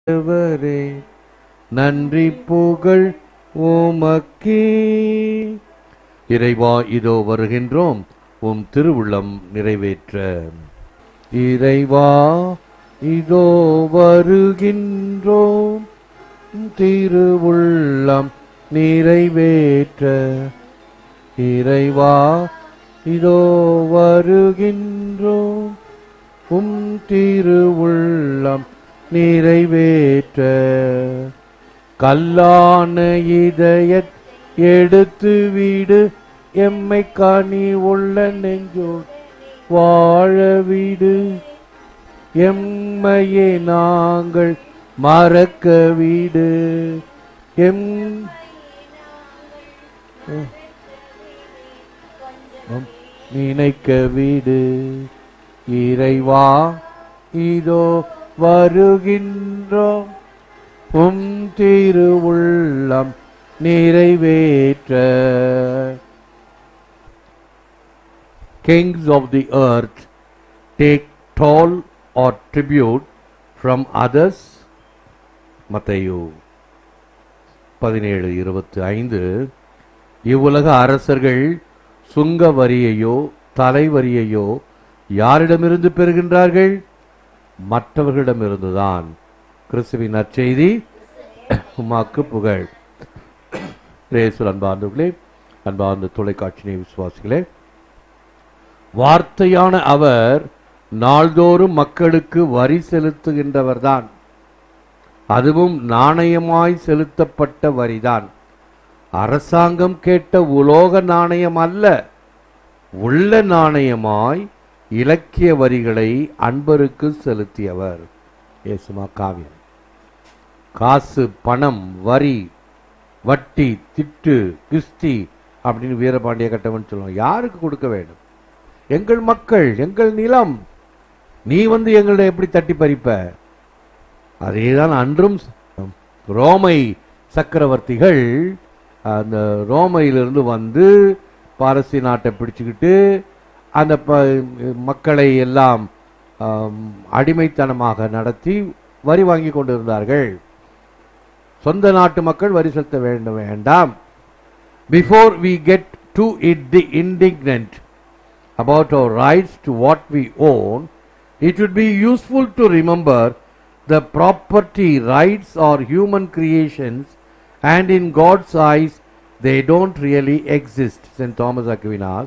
ஆண்டவரே நன்றி புகழ் உமக்கே இறைவா இதோ வருகின்றோம் உம் திருவுள்ளம் நிறைவேற்ற இறைவா இதோ வருகின்றோம் உம் திருவுள்ளம் நிறைவேற்ற இறைவா இதோ வருகின்றோம் உம் திருவுள்ளம் நிறைவேற்ற கல்லான இதயத் எடுத்து வீடு எம்மை கனி உள்ள நெஞ்சோ வாழ வீடு எம்மையே நாங்கள் மறக்க வீடு எம் எம் நினைக்க வீடு இறைவா இதோ வருகின்றோம் உம் திருவுள்ளம் நிறைவேற்ற Kings of the earth take toll or tribute from others மத்தேயு பதினேழு இருபத்தி ஐந்து இவ்வுலக அரசர்கள் சுங்க வரியையோ தலைவரியையோ யாரிடமிருந்து பெறுகின்றார்கள் மற்றவர்களிடமிருந்துதான் கிறிஸ்துவின் நற்செய்தி உமாக்கு புகழ் ரேசுல் அன்பார்ந்தவர்களே அன்பார்ந்த தொலைக்காட்சி விசுவாசிகளே வார்த்தையான அவர் நாள்தோறும் மக்களுக்கு வரி செலுத்துகின்றவர்தான் அதுவும் நாணயமாய் செலுத்தப்பட்ட வரிதான் அரசாங்கம் கேட்ட உலோக நாணயம் அல்ல உள்ள நாணயமாய் இலக்கிய வரிகளை அன்பருக்கு செலுத்தியவர் ஏசுமா காவியம் காசு பணம் வரி வட்டி திட்டு கிஸ்தி அப்படின்னு வீரபாண்டிய கட்டவன் சொல்லுவாங்க யாருக்கு கொடுக்க வேண்டும் எங்கள் மக்கள் எங்கள் நிலம் நீ வந்து எங்களை எப்படி தட்டி பறிப்ப அதேதான் அன்றும் ரோமை சக்கரவர்த்திகள் அந்த ரோமையிலிருந்து வந்து பாரசி நாட்டை பிடிச்சுக்கிட்டு அந்த ப- மக்களை எல்லாம் ஆம், அடிமைத்தனமாக நடத்தி வரி வாங்கி கொண்டிருந்தார்கள் சொந்த நாட்டு மக்கள் வரி செலுத்த வேண்டும் வேண்டாம் before we get to it the indignant about our rights to what we own, it would be useful to remember the property rights are human creations and in God's eyes they don't really exist. St. Thomas Aquinas.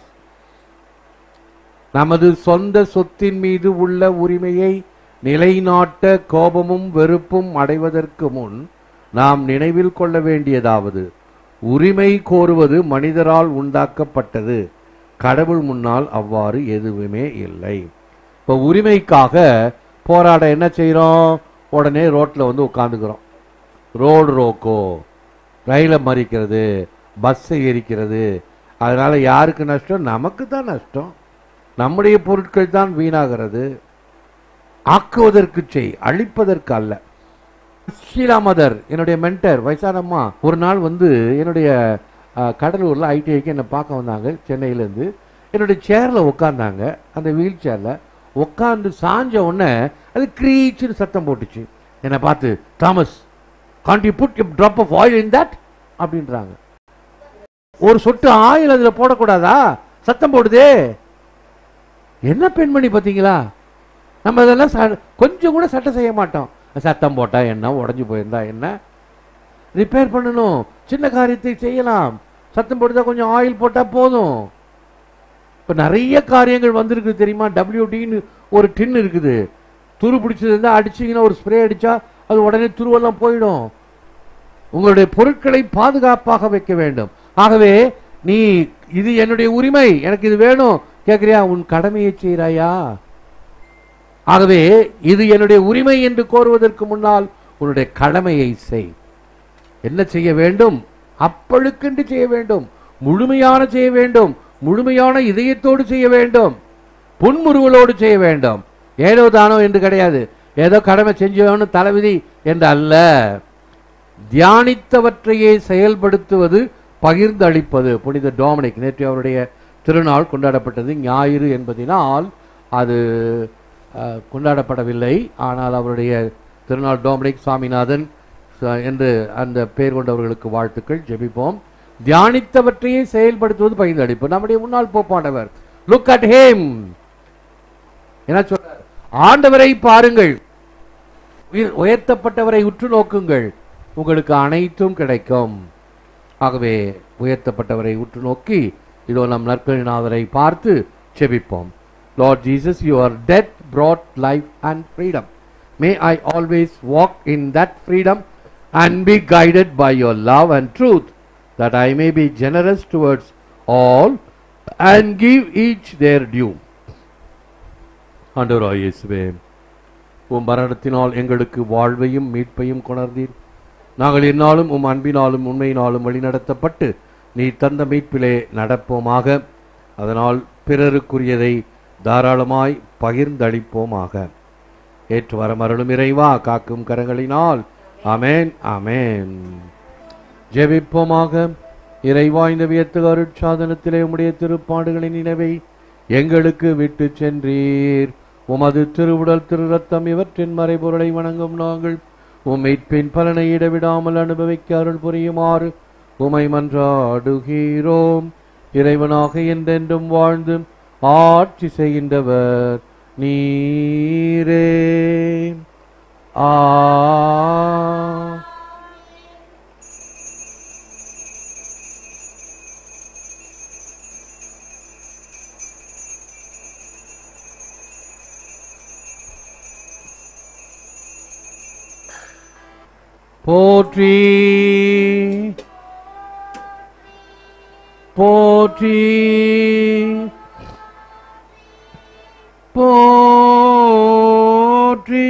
நமது சொந்த சொத்தின் மீது உள்ள உரிமையை நிலைநாட்ட கோபமும் வெறுப்பும் அடைவதற்கு முன் நாம் நினைவில் கொள்ள வேண்டியதாவது உரிமை கோருவது மனிதரால் உண்டாக்கப்பட்டது கடவுள் முன்னால் அவ்வாறு எதுவுமே இல்லை இப்போ உரிமைக்காக போராட என்ன செய்கிறோம் உடனே ரோட்டில் வந்து உட்காந்துக்கிறோம் ரோடு ரோக்கோ ரயிலை மறிக்கிறது பஸ்ஸை எரிக்கிறது அதனால யாருக்கு நஷ்டம் நமக்கு தான் நஷ்டம் நம்முடைய பொருட்கள் தான் வீணாகிறது ஆக்குவதற்கு செய் அழிப்பதற்கு அல்ல ஷீலா மதர் என்னுடைய மென்டர் வயசானம்மா ஒரு நாள் வந்து என்னுடைய அஹ், கடலூர்ல ஐடிஐக்கு என்னை பார்க்க வந்தாங்க சென்னையிலேருந்து என்னுடைய சேரில் உட்காந்தாங்க அந்த வீல் சேரில் உட்காந்து சாஞ்ச உடனே அது க்ரீச்சுன்னு சத்தம் போட்டுச்சு என்னை பார்த்து Thomas can't you put drop of oil in that அப்படின்றாங்க ஒரு சொட்டு ஆயில் அதில் போடக்கூடாதா சத்தம் போடுதே என்ன பெண்மணி பார்த்தீங்களா நம்ம இதெல்லாம் ச- கொஞ்சம் கூட சட்டை செய்ய மாட்டோம் சத்தம் போட்டா என்ன உடஞ்சு போயிருந்தா என்ன ரிப்பேர் பண்ணணும் சின்ன காரியத்தை செய்யலாம் சத்தம் போட்டுதா கொஞ்சம் ஆயில் போட்டா போதும் இப்ப நிறைய காரியங்கள் வந்திருக்கு தெரியுமா டபிள்யூடின்னு ஒரு டின் இருக்குது துரு பிடிச்சது இருந்தா அடிச்சீங்கன்னா ஒரு ஸ்ப்ரே அடிச்சா அது உடனே துருவெல்லாம் போயிடும் உங்களுடைய பொருட்களை பாதுகாப்பாக வைக்க வேண்டும் ஆகவே நீ இது என்னுடைய உரிமை எனக்கு இது வேணும் கேட்கிறியா உன் கடமையை செய்கிறாயா ஆகவே இது என்னுடைய உரிமை என்று கோருவதற்கு முன்னால் உன்னுடைய கடமையை செய் என்ன செய்ய வேண்டும் அப்பழுக்கென்று செய்ய வேண்டும் முழுமையான செய்ய வேண்டும் முழுமையான இதயத்தோடு செய்ய வேண்டும் புன்முறுவலோடு செய்ய வேண்டும் ஏதோ தானோ என்று கிடையாது ஏதோ கடமை செஞ்சோன்னு தலைவிதி என்று அல்ல தியானித்தவற்றையே செயல்படுத்துவது பகிர்ந்து அளிப்பது புனித டோமினிக் நேற்று அவருடைய திருநாள் கொண்டாடப்பட்டது ஞாயிறு என்பதினால் அது அஹ், கொண்டாடப்படவில்லை ஆனால் அவருடைய திருநாள் டோமினிக் சாமிநாதன் ச- என்று அந்த பெயர் கொண்டவர்களுக்கு வாழ்த்துக்கள் ஜெபிப்போம் தியானித்தவற்றையே செயல்படுத்துவது பகிர்ந்தளிப்பு நம்முடைய முன்னாள் போப்பாண்டவர் லுக் அட் ஹேம் என்ன சொல்றார் ஆண்டவரை பாருங்கள் உயர்- உயர்த்தப்பட்டவரை உற்று நோக்குங்கள் உங்களுக்கு அனைத்தும் கிடைக்கும் ஆகவே உயர்த்தப்பட்டவரை உற்று நோக்கி இதோ நம் நற்கரிநாதரை பார்த்து செபிப்போம் Lord Jesus you are death brought life and freedom may I always walk in that freedom and be guided by your love and truth that I may be generous towards all and give each their due ஆண்டவராய் இயேசுவே உம் மரணத்தினால் எங்களுக்கு வாழ்வையும் மீட்பையும் கொணர்ந்தீர் நாங்கள் எந்நாளும் உம் அன்பினாலும் உண்மையினாலும் வழிநடத்தப்பட்டு நீ தந்த மீட்பிலே நடப்போமாக அதனால் பிறருக்குரியதை தாராளமாய் பகிர்ந்தளிப்போமாக ஏற்று வரமருளும் இறைவா காக்கும் கரங்களினால் ஆமென் ஆமென் ஜெபிப்போமாக இறைவா இந்த வியத்து அருட்சாதனத்திலே உம்முடைய திருப்பாடுகளின் நினைவை எங்களுக்கு விட்டு சென்றீர் உமது திருவுடல் திரு ரத்தம் இவற்றின் மறைபொருளை வணங்கும் நாங்கள் உம்மை பின் பலனை இடைவிடாமல் அனுபவிக்க அருள் புரியுமாறு உமை மன்றாடுகிறோம் இறைவனாக என்றென்றும் வாழ்ந்து ஆட்சி செய்கின்றவர் நீரே ஆ போற்றி போற்றி போற்றி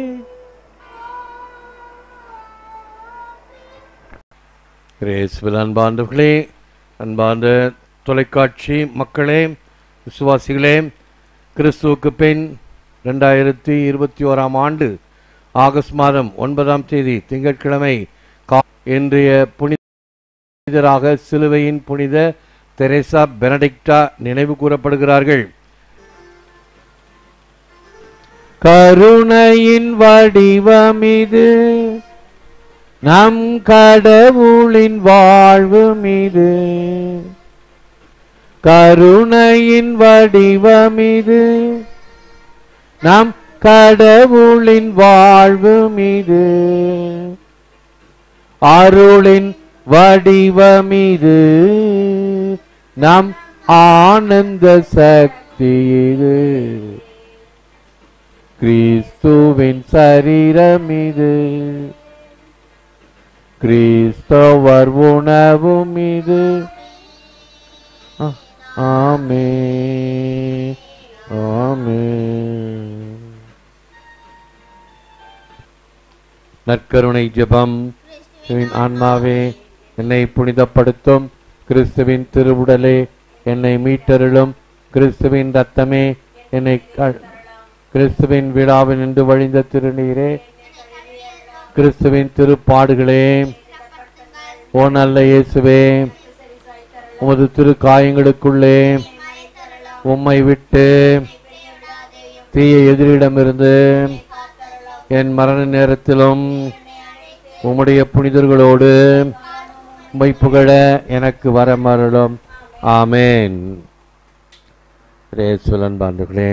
கிரேஸ்வில் அன்பார்ந்தவர்களே அன்பார்ந்த தொலைக்காட்சி மக்களே விசுவாசிகளே கிறிஸ்துவுக்கு பின் ரெண்டாயிரத்தி இருபத்தி ஓராம் ஆண்டு ஆகஸ்ட் மாதம் ஒன்பதாம் தேதி திங்கட்கிழமை கா- இன்றைய புனிதராக சிலுவையின் புனித தெரேசா பெனடிக்டா நினைவு கூறப்படுகிறார்கள் கருணையின் வடிவம் இது நம் கடவுளின் வாழ்வு மீது கருணையின் வடிவம் இது நம் கடவுளின் வாழ்வு மீது அருளின் வடிவமிது நம் ஆனந்த சக்தி இது கிறிஸ்துவின் சரீரம் இது கிறிஸ்தவர் உணவும் இது ஆ- ஆமே ஆமே நற்கருணை ஜெபம் கிறிஸ்துவின் ஆன்மாவே என்னை புனிதப்படுத்தும் கிறிஸ்துவின் திருவுடலே என்னை மீட்டருளும் கிறிஸ்துவின் ரத்தமே என்னை க- கிறிஸ்துவின் விழாவில் நின்று வழிந்த திருநீரே கிறிஸ்துவின் திருப்பாடுகளே ஓ நல்ல இயேசுவே உமது திரு காயங்களுக்குள்ளே உம்மை விட்டு தீய எதிரிடமிருந்து என் மரண நேரத்திலும் உம்முடைய புனிதர்களோடு உம்மை புகழ எனக்கு வரமருளும் ஆமேன் ரேசுலன் பாண்டுகளே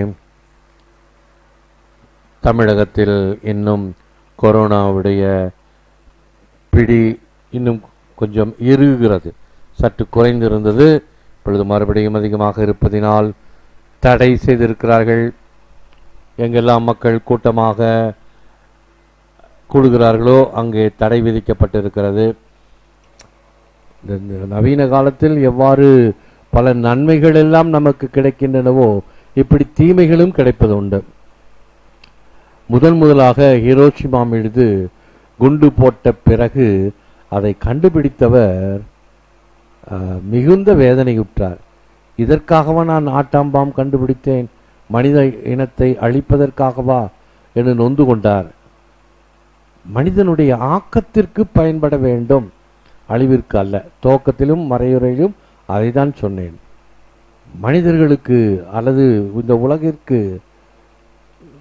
தமிழகத்தில் இன்னும் கொரோனாவுடைய பிடி இன்னும் கொஞ்சம் இறுகிறது சற்று குறைந்திருந்தது இப்பொழுது மறுபடியும் அதிகமாக இருப்பதினால் தடை செய்திருக்கிறார்கள் எங்கெல்லாம் மக்கள் கூட்டமாக கூடுகிறார்களோ அங்கே தடை விதிக்கப்பட்டிருக்கிறது இந்த இந்த நவீன காலத்தில் எவ்வாறு பல நன்மைகள் எல்லாம் நமக்கு கிடைக்கின்றனவோ இப்படி தீமைகளும் கிடைப்பது உண்டு முதன் முதலாக ஹிரோஷிமா மீது குண்டு போட்ட பிறகு அதை கண்டுபிடித்தவர் அஹ், மிகுந்த வேதனையுற்றார் இதற்காகவா நான் ஆட்டாம்பாம் கண்டுபிடித்தேன் மனித இனத்தை அழிப்பதற்காகவா என்று நொந்து கொண்டார் மனிதனுடைய ஆக்கத்திற்கு பயன்பட வேண்டும் அழிவிற்கு அல்ல துவக்கத்திலும் மறையுறையிலும் அதைதான் சொன்னேன் மனிதர்களுக்கு அல்லது இந்த உலகிற்கு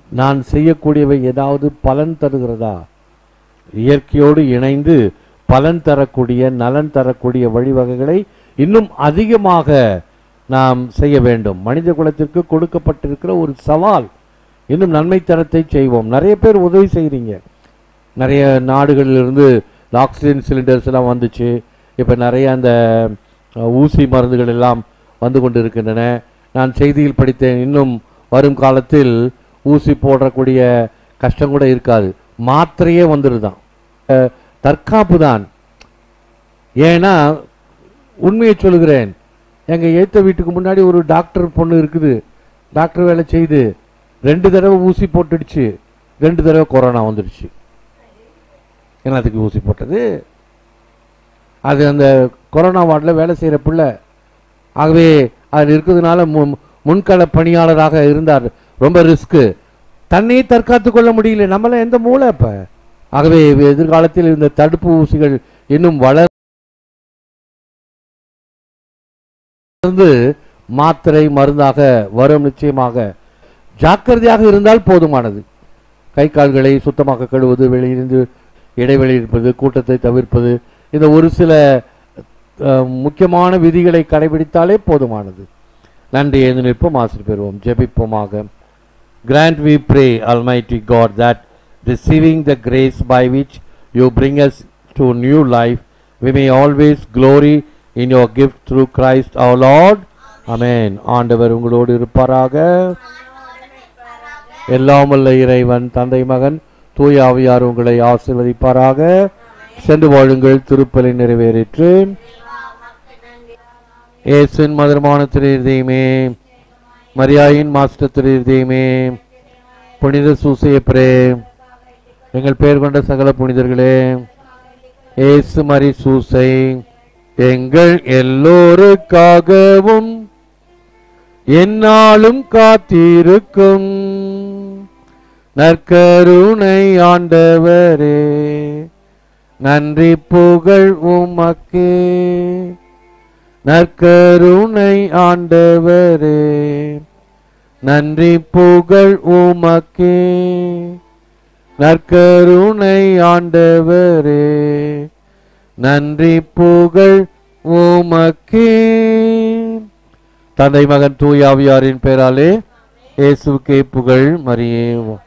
நான் செய்யக்கூடியவை ஏதாவது பலன் தருகிறதா இயற்கையோடு இணைந்து பலன் தரக்கூடிய நலன் தரக்கூடிய வழிவகைகளை இன்னும் அதிகமாக நாம் செய்ய வேண்டும் மனித குலத்திற்கு கொடுக்கப்பட்டிருக்கிற ஒரு சவால் இன்னும் நன்மை தரத்தை செய்வோம் நிறைய பேர் உதவி செய்கிறீங்க நிறைய நாடுகளிலிருந்து இந்த ஆக்சிஜன் சிலிண்டர்ஸ் எல்லாம் வந்துச்சு இப்போ நிறைய அந்த அஹ், ஊசி மருந்துகள் எல்லாம் வந்து கொண்டு இருக்கின்றன நான் செய்தியில் படித்தேன் இன்னும் வரும் காலத்தில் ஊசி போடக்கூடிய கஷ்டம் கூட இருக்காது மாத்திரையே வந்துடுதான் அஹ், தற்காப்பு தான் ஏன்னா உண்மையை சொல்லுகிறேன் எங்க ஏத்த வீட்டுக்கு முன்னாடி ஒரு டாக்டர் பொண்ணு இருக்குது டாக்டர் வேலை செய்து ரெண்டு தடவை ஊசி போட்டுடுச்சு ரெண்டு தடவை கொரோனா வந்துடுச்சு என்னத்துக்கு ஊசி போட்டது அது அந்த கொரோனா வார்டில் வேலை செய்கிற பிள்ளை ஆகவே அது இருக்கிறதுனால மு- முன்கள பணியாளராக இருந்தார் ரொம்ப ரிஸ்க்கு தன்னை தற்காத்து கொள்ள முடியல நம்மள எந்த மூளை இப்ப ஆகவே எதிர்காலத்தில் இந்த தடுப்பு ஊசிகள் இன்னும் வளர்ந்து மாத்திரை மருந்தாக வரும் நிச்சயமாக ஜாக்கிரதையாக இருந்தால் போதுமானது கை கால்களை சுத்தமாக கழுவுவது வெளியிருந்து இடைவெளி இருப்பது கூட்டத்தை தவிர்ப்பது இந்த ஒரு சில அஹ், முக்கியமான விதிகளை கடைபிடித்தாலே போதுமானது நன்றி எழுந்து நிற்போம் ஆசிரியர் பெறுவோம் ஜெபிப்போமாக Grant we pray, Almighty God, that receiving the grace by which you bring us to new life, we may always glory in your gift through Christ our Lord. Amen. ஆண்டவர் உங்களோடு இருப்பாராக எல்லாம் வல்ல இறைவன் தந்தை மகன் தூய ஆவியார் உங்களை ஆசீர்வதிப்பாராக சென்று வாழுங்கள் திருப்பலி நிறைவேறிற்று இயேசுவின் மதுரமான திருதயமே மரியாயின் மாஸ்டர் திருதயமே புனித சூசையப்பரே எங்கள் பெயர் கொண்ட சகல புனிதர்களே இயேசு மரி சூசை எங்கள் எல்லோருக்காகவும் என்னாலும் காத்திருக்கும் நற்கருணை ஆண்டவரே நன்றி புகழ் உமக்கே நற்கருணை ஆண்டவரே நன்றி புகழ் உமக்கே நற்கருணை ஆண்டவரே நன்றி புகழ் உமக்கே தந்தை மகன் தூயாவியாரின் பெயராலே இயேசுக்கே புகழ் மரியே